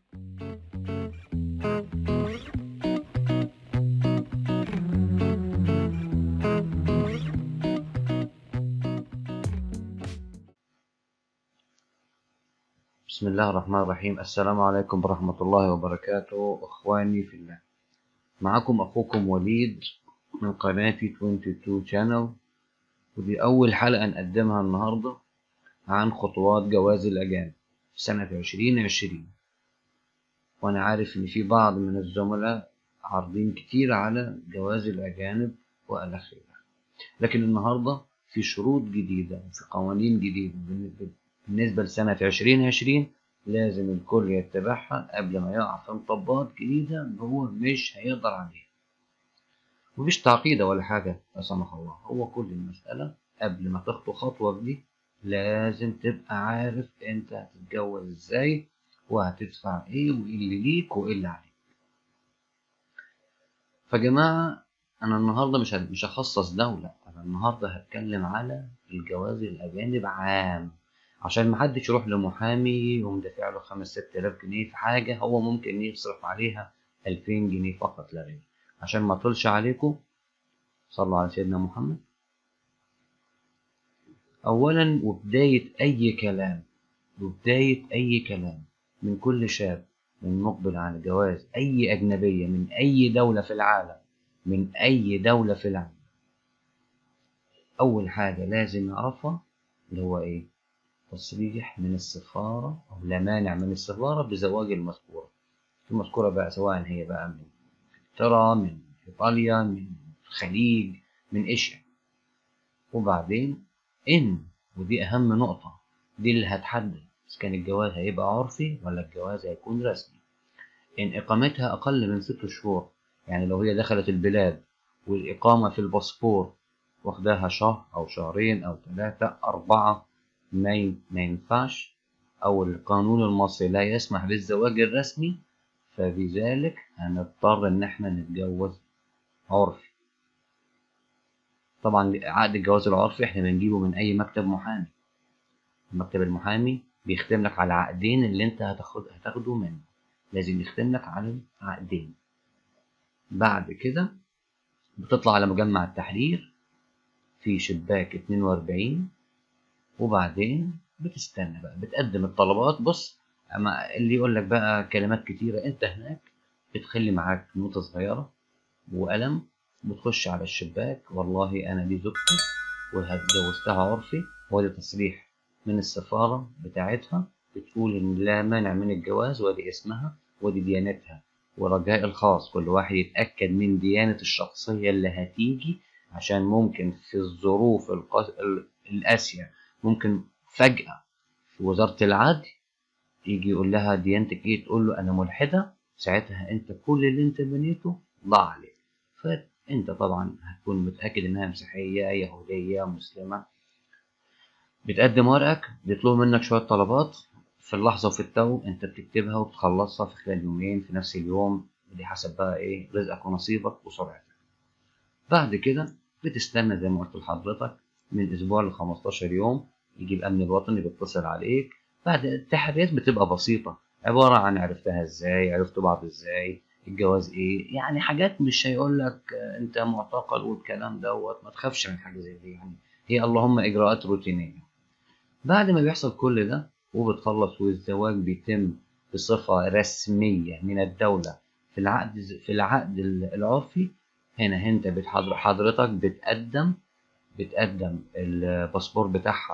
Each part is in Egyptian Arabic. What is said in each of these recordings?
بسم الله الرحمن الرحيم السلام عليكم ورحمة الله وبركاته إخواني في الله معكم أخوكم وليد من قناتي 22 channel ودي أول حلقة نقدمها النهاردة عن خطوات جواز الأجانب في سنة 2020 وأنا عارف إن في بعض من الزملاء عارضين كتير على جواز الأجانب وإلى آخره لكن النهاردة في شروط جديدة وفي قوانين جديدة بالنسبة لسنة 2020 لازم الكل يتبعها قبل ما يقع في مطبات جديدة هو مش هيقدر عليها مفيش تعقيدة ولا حاجة لا سمح الله هو كل المسألة قبل ما تخطو خطوة دي لازم تبقى عارف انت هتتجوز ازاي وهتدفع ايه وايه اللي ليك وايه اللي عليك فجماعة انا النهاردة مش مش هخصص دولة انا النهاردة هتكلم على الجواز الاجانب عام عشان محدش يروح لمحامي يقوم دافع له خمس ست آلاف جنيه في حاجة هو ممكن يصرف عليها ألفين جنيه فقط لا غير عشان ما طولش عليكم صلوا على سيدنا محمد أولا وبداية أي كلام وبداية أي كلام من كل شاب من مقبل على جواز أي أجنبية من أي دولة في العالم من أي دولة في العالم أول حاجة لازم يعرفها اللي هو إيه تصريح من السفارة أو لا مانع من السفارة بزواج المذكورة المذكورة بقى سواء هي بقى من إنجلترا من إيطاليا من الخليج من إيشيا وبعدين إن ودي أهم نقطة دي اللي هتحدد إذا كان الجواز هيبقى عرفي ولا الجواز هيكون رسمي إن إقامتها أقل من ست شهور يعني لو هي دخلت البلاد والإقامة في الباسبور واخداها شهر أو شهرين أو ثلاثة أربعة ما ما ينفعش أو القانون المصري لا يسمح بالزواج الرسمي فبذلك هنضطر إن إحنا نتجوز عرفي طبعا عقد الجواز العرفي إحنا بنجيبه من أي مكتب محامي المكتب المحامي بيختم لك على عقدين اللي أنت هتاخد هتاخده منه لازم يختم لك على عقدين بعد كده بتطلع على مجمع التحرير في شباك 42 وبعدين بتستنى بقى بتقدم الطلبات بص اما اللي يقول لك بقى كلمات كتيرة انت هناك بتخلي معاك نوتة صغيرة وقلم بتخش على الشباك والله انا دي زوجتي وهتجوزتها عرفي وادي تصريح من السفارة بتاعتها بتقول ان لا مانع من الجواز وادي اسمها ودي ديانتها ورجاء الخاص كل واحد يتأكد من ديانة الشخصية اللي هتيجي عشان ممكن في الظروف القس... القاسية ممكن فجأة في وزارة العدل يجي يقول لها ديانتك ايه تقول له انا ملحدة ساعتها انت كل اللي انت بنيته ضاع عليك فانت طبعا هتكون متأكد انها مسيحية يهودية مسلمة بتقدم ورقك بيطلبوا منك شوية طلبات في اللحظة وفي التو انت بتكتبها وبتخلصها في خلال يومين في نفس اليوم دي حسب بقى ايه رزقك ونصيبك وسرعتك بعد كده بتستنى زي ما قلت لحضرتك من اسبوع ل 15 يوم يجي الامن الوطني بيتصل عليك بعد التحريات بتبقى بسيطة عبارة عن عرفتها ازاي عرفتوا بعض ازاي الجواز ايه يعني حاجات مش هيقول لك انت معتقل والكلام دوت ما تخافش من حاجة زي دي يعني هي اللهم اجراءات روتينية بعد ما بيحصل كل ده وبتخلص والزواج بيتم بصفة رسمية من الدولة في العقد في العقد العرفي هنا انت بتحضر حضرتك بتقدم بتقدم الباسبور بتاعها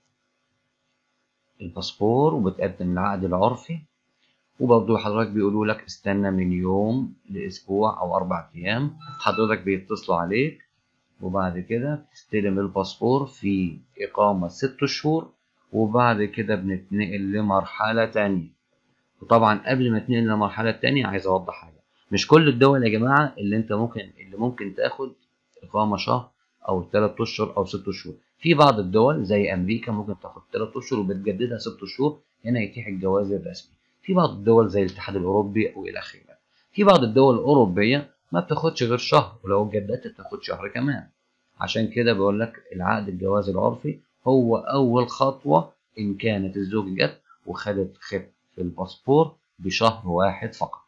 الباسبور وبتقدم العقد العرفي وبرضه حضرتك بيقولوا لك استنى من يوم لاسبوع او اربع ايام حضرتك بيتصلوا عليك وبعد كده بتستلم الباسبور في اقامة ست شهور وبعد كده بنتنقل لمرحلة تانية وطبعا قبل ما تنقل للمرحلة التانية عايز اوضح حاجة مش كل الدول يا جماعة اللي انت ممكن اللي ممكن تاخد اقامة شهر او ثلاث اشهر او ست شهور في بعض الدول زي امريكا ممكن تاخد ثلاث اشهر وبتجددها ست شهور هنا يتيح الجواز الرسمي في بعض الدول زي الاتحاد الاوروبي والى اخره في بعض الدول الاوروبيه ما بتاخدش غير شهر ولو اتجددت تاخد شهر كمان عشان كده بقول لك العقد الجواز العرفي هو اول خطوه ان كانت الزوج جت وخدت خط في الباسبور بشهر واحد فقط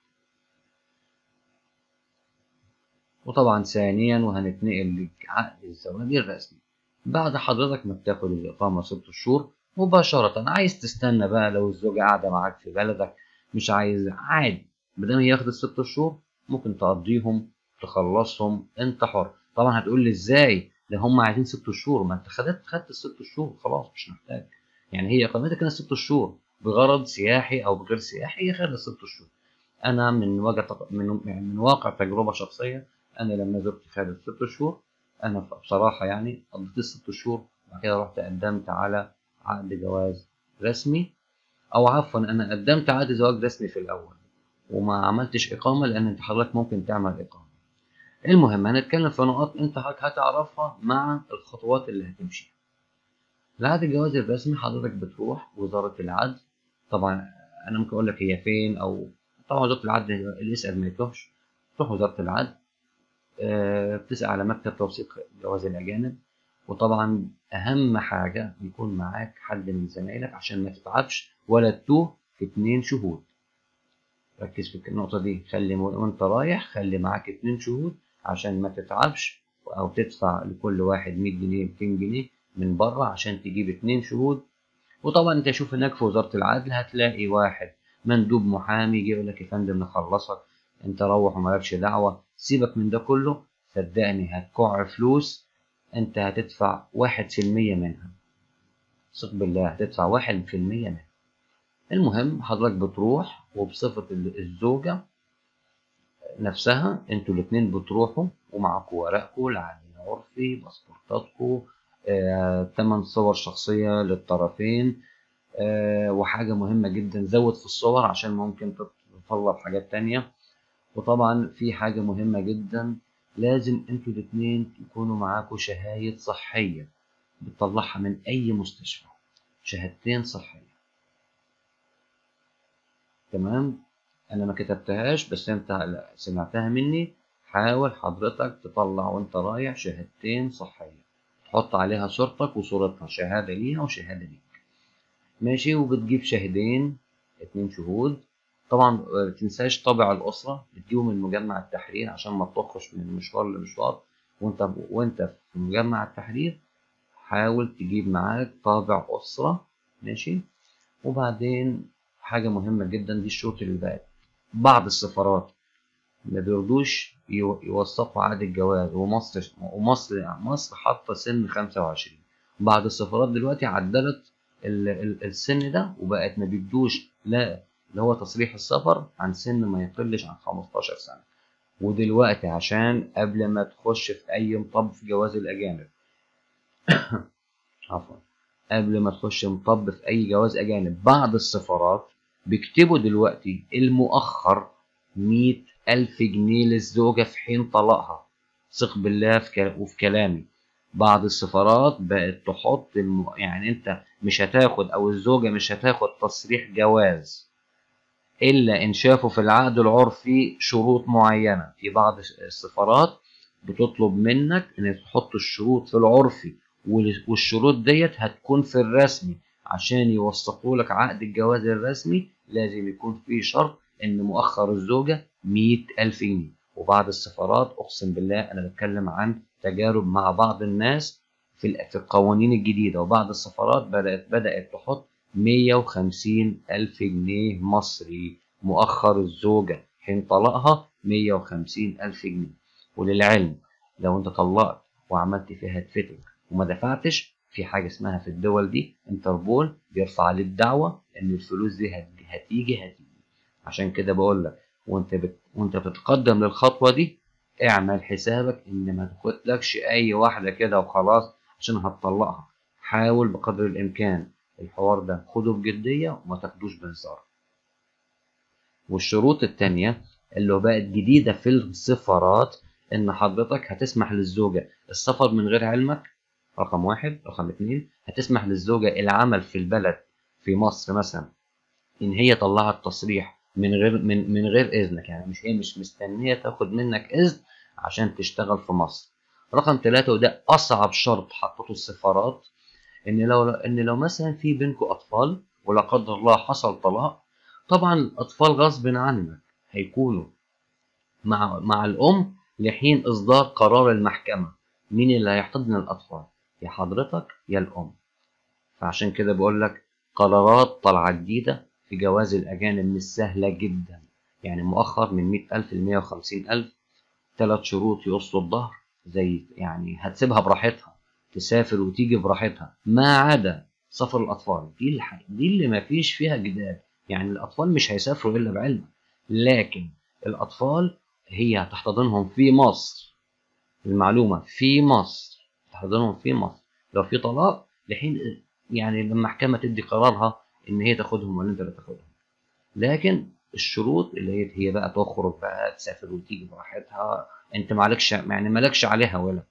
وطبعا ثانيا وهنتنقل لعقد الزواج الرسمي بعد حضرتك ما بتاخد الإقامة ست شهور مباشرة عايز تستنى بقى لو الزوجة قاعدة معاك في بلدك مش عايز عادي بدل ما ياخد الست شهور ممكن تقضيهم تخلصهم انت حر طبعا هتقول لي ازاي ده هم عايزين ست شهور ما انت خدت خدت الست شهور خلاص مش محتاج يعني هي اقامتك كانت ست شهور بغرض سياحي او بغير سياحي هي خدت ست شهور انا من وجه من يعني من واقع تجربه شخصيه انا لما زرت خدت ست شهور انا بصراحه يعني قضيت الست شهور وبعد كده رحت قدمت على عقد جواز رسمي او عفوا انا قدمت عقد زواج رسمي في الاول وما عملتش اقامه لان انت حضرتك ممكن تعمل اقامه المهم هنتكلم في نقاط انت هتعرفها مع الخطوات اللي هتمشيها العقد الجواز الرسمي حضرتك بتروح وزاره العدل طبعا انا ممكن اقول لك هي فين او طبعا وزاره العدل اللي يسال ما يتوهش تروح وزاره العدل أه بتسال على مكتب توثيق جواز الاجانب وطبعا اهم حاجه يكون معاك حد من زمايلك عشان ما تتعبش ولا تتوه في اتنين شهود ركز في النقطه دي خلي وانت رايح خلي معاك اتنين شهود عشان ما تتعبش او تدفع لكل واحد 100 جنيه 200 جنيه من بره عشان تجيب اتنين شهود وطبعا انت شوف هناك في وزاره العدل هتلاقي واحد مندوب محامي يجي يقول لك يا فندم نخلصك انت روح ومالكش دعوه سيبك من ده كله صدقني هتكع فلوس انت هتدفع واحد في المية منها ثق بالله هتدفع واحد في المية منها المهم حضرتك بتروح وبصفة الزوجة نفسها انتوا الاتنين بتروحوا ومعاكوا ورقكوا العقد العرفي باسبورتاتكوا آه، تمن صور شخصية للطرفين آه، وحاجة مهمة جدا زود في الصور عشان ممكن تطلب حاجات تانية وطبعا في حاجة مهمة جدا لازم انتوا الاتنين يكونوا معاكوا شهايد صحية بتطلعها من أي مستشفى شهادتين صحية تمام أنا ما كتبتهاش بس أنت سمعتها مني حاول حضرتك تطلع وأنت رايح شهادتين صحية تحط عليها صورتك وصورتها شهادة ليها وشهادة ليك ماشي وبتجيب شاهدين اتنين شهود طبعا ما تنساش طابع الأسرة بتجيبه من مجمع التحرير عشان ما تخش من مشوار لمشوار وانت وانت في مجمع التحرير حاول تجيب معاك طابع أسرة ماشي وبعدين حاجة مهمة جدا دي الشروط اللي بقت بعض السفارات ما بيرضوش يوثقوا عقد الجواز ومصر ومصر مصر حاطة سن 25 بعض السفارات دلوقتي عدلت السن ده وبقت ما بيدوش لا اللي هو تصريح السفر عن سن ما يقلش عن 15 سنة ودلوقتي عشان قبل ما تخش في أي مطب في جواز الأجانب عفوا قبل ما تخش مطب في أي جواز أجانب بعض السفارات بيكتبوا دلوقتي المؤخر مية ألف جنيه للزوجة في حين طلاقها ثق بالله في وفي كلامي بعض السفارات بقت تحط الم... يعني انت مش هتاخد او الزوجة مش هتاخد تصريح جواز إلا إن شافوا في العقد العرفي شروط معينة في بعض السفارات بتطلب منك إن تحط الشروط في العرفي والشروط ديت هتكون في الرسمي عشان يوثقوا لك عقد الجواز الرسمي لازم يكون فيه شرط إن مؤخر الزوجة مية ألف جنيه وبعض السفارات أقسم بالله أنا بتكلم عن تجارب مع بعض الناس في القوانين الجديدة وبعض السفارات بدأت بدأت تحط مية وخمسين ألف جنيه مصري مؤخر الزوجة حين طلقها مية وخمسين ألف جنيه وللعلم لو أنت طلقت وعملت فيها تفتك وما دفعتش في حاجة اسمها في الدول دي انتربول بيرفع عليك دعوة إن الفلوس دي هتيجي هتيجي عشان كده بقول لك وأنت بت... وأنت بتتقدم للخطوة دي اعمل حسابك إن ما تاخدلكش أي واحدة كده وخلاص عشان هتطلقها حاول بقدر الإمكان الحوار ده خده بجدية وما تاخدوش بهزار والشروط التانية اللي بقت جديدة في السفارات إن حضرتك هتسمح للزوجة السفر من غير علمك رقم واحد رقم اتنين هتسمح للزوجة العمل في البلد في مصر مثلا إن هي طلعت تصريح من غير من من غير إذنك يعني مش هي مش مستنية تاخد منك إذن عشان تشتغل في مصر رقم ثلاثة وده أصعب شرط حطته السفارات ان لو ان لو مثلا في بينكم اطفال ولا قدر الله حصل طلاق طبعا الأطفال غصب عنك هيكونوا مع مع الأم لحين إصدار قرار المحكمة مين اللي هيحتضن الأطفال يا حضرتك يا الأم فعشان كده بقول لك قرارات طالعة جديدة في جواز الأجانب مش سهلة جدا يعني مؤخر من مئة ألف لمية وخمسين ألف ثلاث شروط يقصوا الظهر زي يعني هتسيبها براحتها تسافر وتيجي براحتها ما عدا سفر الأطفال دي الح... دي اللي ما فيش فيها جدال يعني الأطفال مش هيسافروا إلا بعلمك لكن الأطفال هي هتحتضنهم في مصر المعلومة في مصر تحتضنهم في مصر لو في طلاق لحين يعني لما المحكمة تدي قرارها إن هي تاخدهم ولا أنت اللي تاخدهم لكن الشروط اللي هي هي بقى تخرج بقى تسافر وتيجي براحتها انت مالكش يعني مالكش عليها ولا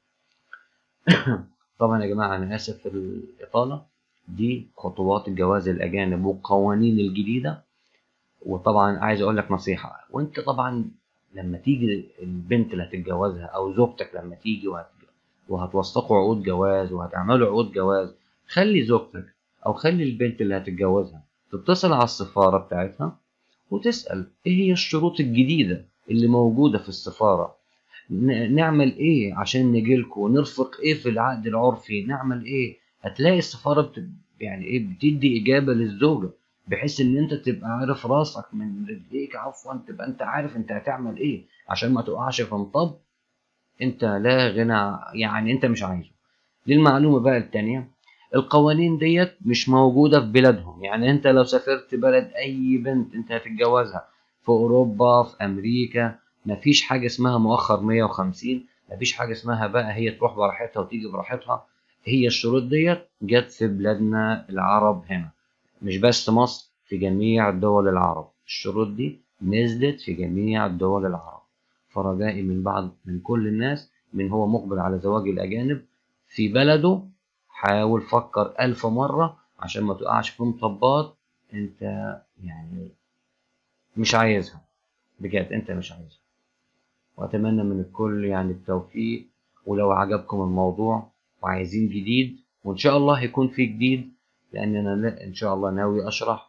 طبعا يا جماعه انا اسف في الاطاله دي خطوات الجواز الاجانب والقوانين الجديده وطبعا عايز اقول لك نصيحه وانت طبعا لما تيجي البنت اللي هتتجوزها او زوجتك لما تيجي وهتوثقوا عقود جواز وهتعملوا عقود جواز خلي زوجتك او خلي البنت اللي هتتجوزها تتصل على السفاره بتاعتها وتسال ايه هي الشروط الجديده اللي موجوده في السفاره نعمل ايه عشان نجيلكوا نرفق ايه في العقد العرفي نعمل ايه هتلاقي السفاره بت... يعني ايه بتدي اجابه للزوجه بحيث ان انت تبقى عارف راسك من رجليك عفوا تبقى انت عارف انت هتعمل ايه عشان ما تقعش في مطب انت لا غنى يعني انت مش عايزه للمعلومه بقى التانية القوانين ديت مش موجوده في بلادهم يعني انت لو سافرت بلد اي بنت انت هتتجوزها في اوروبا في امريكا مفيش حاجه اسمها مؤخر 150 مفيش حاجه اسمها بقى هي تروح براحتها وتيجي براحتها هي الشروط ديت جت في بلادنا العرب هنا مش بس مصر في جميع دول العرب الشروط دي نزلت في جميع دول العرب فرجائي من بعض من كل الناس من هو مقبل على زواج الأجانب في بلده حاول فكر ألف مرة عشان ما تقعش في مطبات انت يعني مش عايزها بجد انت مش عايزها واتمنى من الكل يعني التوفيق ولو عجبكم الموضوع وعايزين جديد وان شاء الله هيكون في جديد لان انا ان شاء الله ناوي اشرح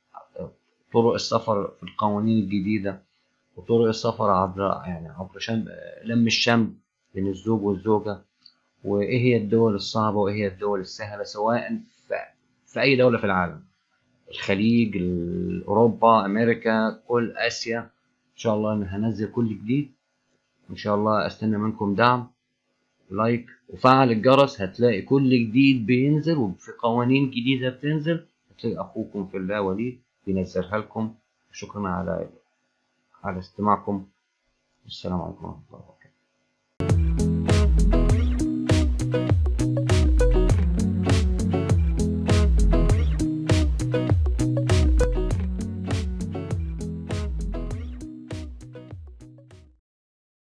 طرق السفر في القوانين الجديدة وطرق السفر عبر يعني عبر شم لم الشمل بين الزوج والزوجة وإيه هي الدول الصعبة وإيه هي الدول السهلة سواء في, في أي دولة في العالم الخليج أوروبا أمريكا كل آسيا إن شاء الله أنا هنزل كل جديد إن شاء الله أستنى منكم دعم لايك وفعل الجرس هتلاقي كل جديد بينزل وفي قوانين جديدة بتنزل هتلاقي أخوكم في الله وليد بينزلها لكم شكرا على على استماعكم السلام عليكم ورحمة الله وبركاته